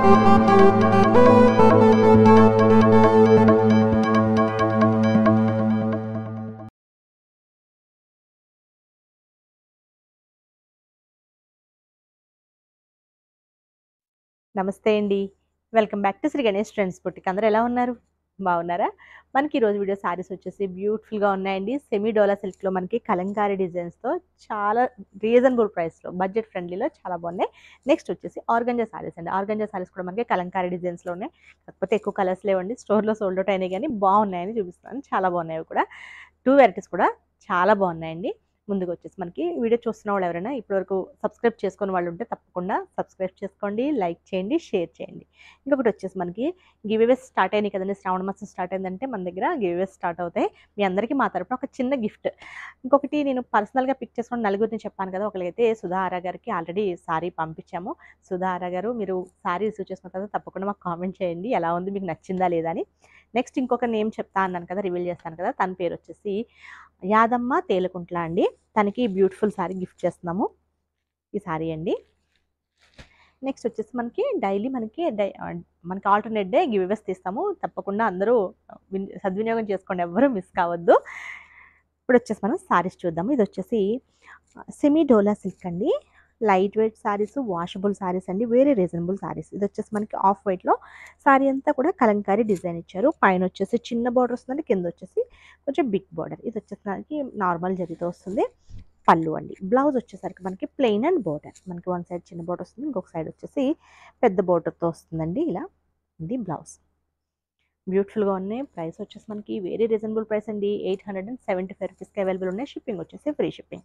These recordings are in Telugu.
నమస్తే అండి welcome back to Shri Ganesh friends బుట్టికి అందరూ ఎలా ఉన్నారు బాగున్నారా మనకి ఈరోజు వీడియో శారీస్ వచ్చేసి బ్యూటిఫుల్గా ఉన్నాయండి సెమీ డోలా సిల్క్లో మనకి కలంకారీ డిజైన్స్తో చాలా రీజనబుల్ ప్రైస్లో బడ్జెట్ ఫ్రెండ్లీలో చాలా బాగున్నాయి నెక్స్ట్ వచ్చేసి ఆర్గంజా శారీస్ అండి ఆర్గంజా శారీస్ కూడా మనకి కలంకారీ డిజైన్స్లో ఉన్నాయి కాకపోతే ఎక్కువ కలర్స్ లేవండి స్టోర్లో సోల్డ్ అవుట్ అయినాయి కానీ బాగున్నాయని చూపిస్తున్నాను చాలా బాగున్నాయి అవి కూడా టూ వెరైటీస్ కూడా చాలా బాగున్నాయండి ముందుకు వచ్చేసి మనకి వీడియో చూస్తున్న వాళ్ళు ఎవరైనా ఇప్పటివరకు సబ్స్క్రైబ్ చేసుకున్న వాళ్ళు ఉంటే తప్పకుండా సబ్స్క్రైబ్ చేసుకోండి లైక్ చేయండి షేర్ చేయండి ఇంకొకటి వచ్చేసి మనకి గివేవేస్ స్టార్ట్ అయినాయి కదండి శ్రావణ మాసం స్టార్ట్ అయిందంటే మన దగ్గర గివేవేస్ స్టార్ట్ అవుతాయి మీ అందరికీ మా తరపున ఒక చిన్న గిఫ్ట్ ఇంకొకటి నేను పర్సనల్గా పిక్ చేసుకుని నలుగురిని చెప్పాను కదా ఒకరికైతే సుధారా గారికి ఆల్రెడీ సారీ పంపించాము సుధారా గారు మీరు సారీ రిసీవ్ చేసుకున్న తర్వాత తప్పకుండా మాకు కామెంట్ చేయండి ఎలా ఉంది మీకు నచ్చిందా లేదా అని నెక్స్ట్ ఇంకొక నేమ్ చెప్తా అన్నాను కదా రివీల్ చేస్తాను కదా తన పేరు వచ్చేసి యాదమ్మ తేలుకుంట్ల అండి తనకి బ్యూటిఫుల్ సారీ గిఫ్ట్ చేస్తున్నాము ఈ సారీ అండి నెక్స్ట్ వచ్చేసి మనకి డైలీ మనకి డై మనకి ఆల్టర్నేట్ డే గివ్ ఇవేస్ తీస్తాము తప్పకుండా అందరూ విన్ సద్వినియోగం చేసుకోండి ఎవ్వరూ మిస్ కావద్దు ఇప్పుడు వచ్చేసి మనం సారీస్ చూద్దాము ఇది వచ్చేసి సెమీ డోలా సిల్క్ అండి light weight saris washable saris అండి వెరీ రీజనబుల్ సారీస్ ఇది వచ్చేసి మనకి ఆఫ్ వైట్లో సారీ అంతా కూడా కలంకారీ డిజైన్ ఇచ్చారు పైన వచ్చేసి చిన్న బార్డర్ వస్తుందండి కింద వచ్చేసి కొంచెం బిగ్ బార్డర్ ఇది వచ్చేసి మనకి నార్మల్ జరితో వస్తుంది పళ్ళు అండి బ్లౌజ్ వచ్చేసరికి మనకి ప్లెయిన్ అండ్ బోర్డర్ మనకి వన్ సైడ్ చిన్న బోర్డర్ వస్తుంది ఇంకొక సైడ్ వచ్చేసి పెద్ద బోర్డర్తో వస్తుందండి ఇలా ఇది బ్లౌజ్ బ్యూటిఫుల్గా ఉన్నాయి ప్రైస్ వచ్చేసి మనకి వెరీ రీజనబుల్ ప్రైస్ అండి eight hundred and seventy five రూపీస్కి అవైలబుల్ ఉన్నాయి షిప్పింగ్ వచ్చేసి ఫ్రీ షిప్పింగ్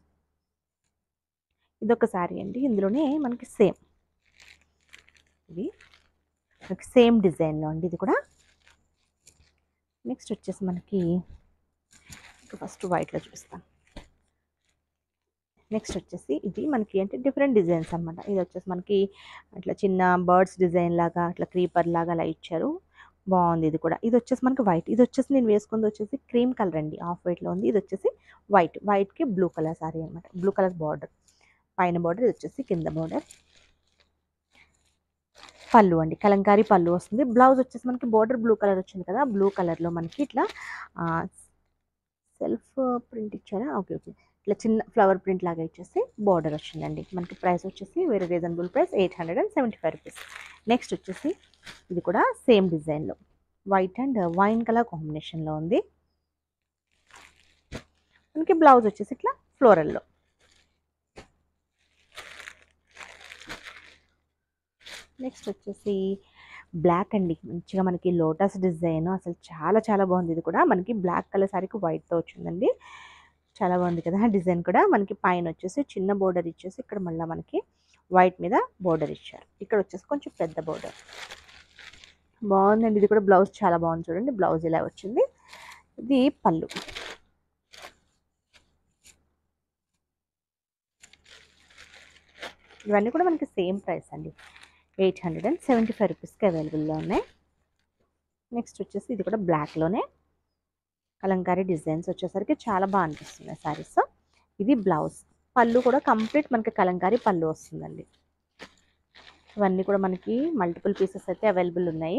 ఇదొక శారీ అండి ఇందులోనే మనకి సేమ్ ఇది మనకి సేమ్ డిజైన్లో అండి ఇది కూడా నెక్స్ట్ వచ్చేసి మనకి ఫస్ట్ వైట్లో చూపిస్తాను నెక్స్ట్ వచ్చేసి ఇది మనకి అంటే డిఫరెంట్ డిజైన్స్ అనమాట ఇది వచ్చేసి మనకి అట్లా చిన్న బర్డ్స్ డిజైన్ లాగా అట్లా క్రీపర్ లాగా అలా ఇచ్చారు బాగుంది ఇది కూడా ఇది వచ్చేసి మనకి వైట్ ఇది వచ్చేసి నేను వేసుకుంది వచ్చేసి క్రీమ్ కలర్ అండి ఆఫ్ వైట్లో ఉంది ఇది వచ్చేసి వైట్ వైట్కి బ్లూ కలర్ సారీ అనమాట బ్లూ కలర్ బార్డర్ పైన బార్డర్ ఇది వచ్చేసి కింద బార్డర్ పళ్ళు అండి కలంకారీ పళ్ళు వస్తుంది బ్లౌజ్ వచ్చేసి మనకి బార్డర్ బ్లూ కలర్ వచ్చింది కదా బ్లూ కలర్లో మనకి ఇట్లా సెల్ఫ్ ప్రింట్ ఇచ్చారా ఓకే ఓకే ఇట్లా చిన్న ఫ్లవర్ ప్రింట్ లాగా ఇచ్చేసి బార్డర్ వచ్చిందండి మనకి ప్రైస్ వచ్చేసి very reasonable price eight hundred and seventy five rupees next వచ్చేసి ఇది కూడా సేమ్ డిజైన్లో వైట్ అండ్ వైన్ కలర్ కాంబినేషన్లో ఉంది మనకి బ్లౌజ్ వచ్చేసి ఇట్లా ఫ్లోరల్లో నెక్స్ట్ వచ్చేసి బ్లాక్ అండి మంచిగా మనకి లోటస్ డిజైన్ అసలు చాలా చాలా బాగుంది ఇది కూడా మనకి బ్లాక్ కలర్ సారీకి వైట్తో వచ్చిందండి చాలా బాగుంది కదా డిజైన్ కూడా మనకి పైన వచ్చేసి చిన్న బోర్డర్ ఇచ్చేసి ఇక్కడ మళ్ళీ మనకి వైట్ మీద బోర్డర్ ఇచ్చారు ఇక్కడ వచ్చేసి కొంచెం పెద్ద బోర్డర్ బాగుందండి ఇది కూడా బ్లౌజ్ చాలా బాగుంది చూడండి బ్లౌజ్ ఇలా వచ్చింది ఇది పళ్ళు ఇవన్నీ కూడా మనకి సేమ్ ప్రైస్ అండి eight hundred and seventy five రూపీస్కి అవైలబుల్లో ఉన్నాయి నెక్స్ట్ వచ్చేసి ఇది కూడా బ్లాక్లోనే కలంకారీ డిజైన్స్ వచ్చేసరికి చాలా బాగా అనిపిస్తున్నాయి శారీస్ ఇది బ్లౌజ్ పళ్ళు కూడా కంప్లీట్ మనకి కలంకారీ పళ్ళు వస్తుందండి ఇవన్నీ కూడా మనకి మల్టిపుల్ పీసెస్ అయితే అవైలబుల్ ఉన్నాయి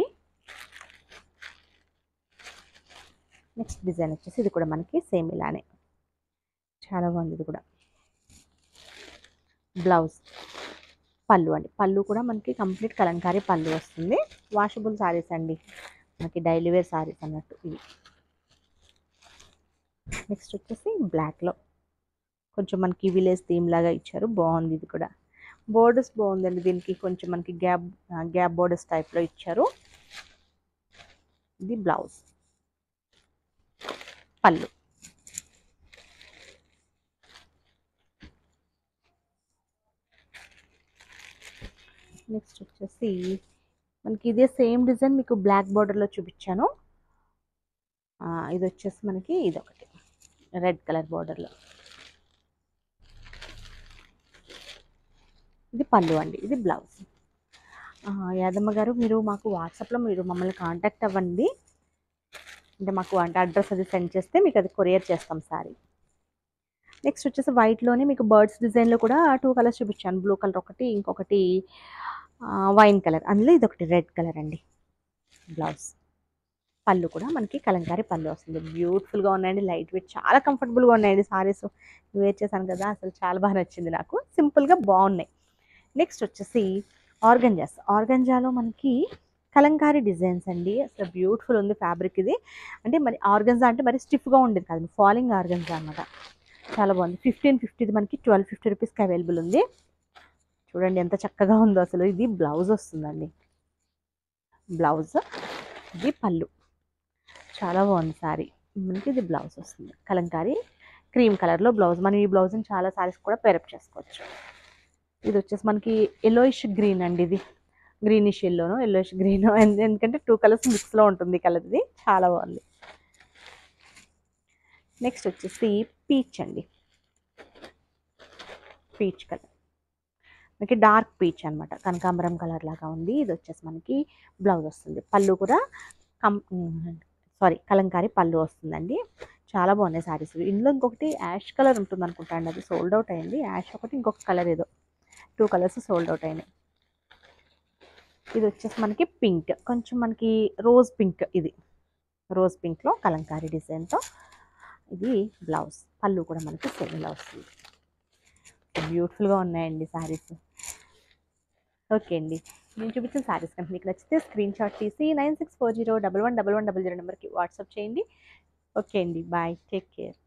నెక్స్ట్ డిజైన్ వచ్చేసి ఇది కూడా మనకి సేమ్ ఇలానే చాలా బాగుంది ఇది కూడా బ్లౌజ్ పళ్ళు అండి పళ్ళు కూడా మనకి కంప్లీట్ కలంకారీ పళ్ళు వస్తుంది వాషబుల్ శారీస్ అండి మనకి డైలీ వేర్ శారీస్ అన్నట్టు ఇవి నెక్స్ట్ వచ్చేసి బ్లాక్లో కొంచెం మనకి విలేజ్ థీమ్ లాగా ఇచ్చారు బాగుంది ఇది కూడా బోర్డర్స్ బాగుందండి దీనికి కొంచెం మనకి గ్యాప్ గ్యాప్ బోర్డర్స్ టైప్లో ఇచ్చారు ఇది బ్లౌజ్ పళ్ళు నెక్స్ట్ వచ్చేసి మనకి ఇదే సేమ్ డిజైన్ మీకు బ్లాక్ బార్డర్లో చూపించాను ఇది వచ్చేసి మనకి ఇది ఒకటి రెడ్ కలర్ బార్డర్లో ఇది పళ్ళు అండి ఇది బ్లౌజ్ యాదమ్మ గారు మీరు మాకు వాట్సాప్లో మీరు మమ్మల్ని కాంటాక్ట్ అవ్వండి అంటే మాకు అంటే అడ్రస్ అది సెండ్ చేస్తే మీకు అది కొరియర్ చేస్తాం సారీ నెక్స్ట్ వచ్చేసి వైట్లోనే మీకు బర్డ్స్ డిజైన్లో కూడా టూ కలర్స్ చూపించాను బ్లూ కలర్ ఒకటి ఇంకొకటి వైన్ కలర్ అందులో ఇది ఒకటి రెడ్ కలర్ అండి బ్లౌజ్ పళ్ళు కూడా మనకి కలంకారీ పళ్ళు వస్తుంది బ్యూటిఫుల్గా ఉన్నాయండి లైట్ వెయిట్ చాలా కంఫర్టబుల్గా ఉన్నాయండి సారీస్ వేర్ చేశాను కదా అసలు చాలా బాగా నచ్చింది నాకు సింపుల్గా బాగున్నాయి నెక్స్ట్ వచ్చేసి ఆర్గంజాస్ ఆర్గంజాలో మనకి కలంకారీ డిజైన్స్ అండి అసలు బ్యూటిఫుల్ ఉంది ఫ్యాబ్రిక్ ఇది అంటే మరి ఆర్గంజా అంటే మరి స్టిఫ్గా ఉండేది కాదు ఫాలింగ్ ఆర్గంజా అన్నమాట చాలా బాగుంది ఫిఫ్టీన్ ఫిఫ్టీది మనకి ట్వెల్వ్ ఫిఫ్టీ రూపీస్కి అవైలబుల్ ఉంది చూడండి ఎంత చక్కగా ఉందో అసలు ఇది బ్లౌజ్ వస్తుందండి బ్లౌజ్ ఇది పళ్ళు చాలా బాగుంది సారీ మనకి ఇది బ్లౌజ్ వస్తుంది కలంకారీ క్రీమ్ కలర్లో బ్లౌజ్ మనం ఈ బ్లౌజ్ని చాలా సారీస్ కూడా పేరప్ చేసుకోవచ్చు ఇది వచ్చేసి మనకి ఎల్లోయిష్ గ్రీన్ అండి ఇది గ్రీనిష్ ఎల్లోను ఎల్లోయిష్ గ్రీన్ ఎందుకంటే టూ కలర్స్ మిక్స్లో ఉంటుంది కలర్ ఇది చాలా బాగుంది నెక్స్ట్ వచ్చేసి పీచ్ అండి పీచ్ కలర్ మనకి డార్క్ పీచ్ అనమాట కనకాంబరం కలర్ లాగా ఉంది ఇది వచ్చేసి మనకి బ్లౌజ్ వస్తుంది పళ్ళు కూడా కం సారీ కలంకారీ పళ్ళు వస్తుందండి చాలా బాగున్నాయి సారీస్ ఇందులో ఇంకొకటి యాష్ కలర్ ఉంటుంది అనుకుంటాను అది సోల్డ్ అవుట్ అయింది యాష్ ఒకటి ఇంకొక కలర్ ఏదో టూ కలర్స్ సోల్డ్ అవుట్ అయినాయి ఇది వచ్చేసి మనకి పింక్ కొంచెం మనకి రోజ్ పింక్ ఇది రోజ్ పింక్లో కలంకారీ డిజైన్తో ఇది బ్లౌజ్ పళ్ళు కూడా మనకి సెవెన్లో వస్తుంది బ్యూటిఫుల్గా ఉన్నాయండి శారీస్ ఓకే అండి నేను చూపించిన శారీస్ కనుక మీకు నచ్చితే స్క్రీన్ షాట్ తీసి nine six four zero double one double one double zero నెంబర్కి వాట్సాప్ చేయండి ఓకే అండి బాయ్ టేక్ కేర్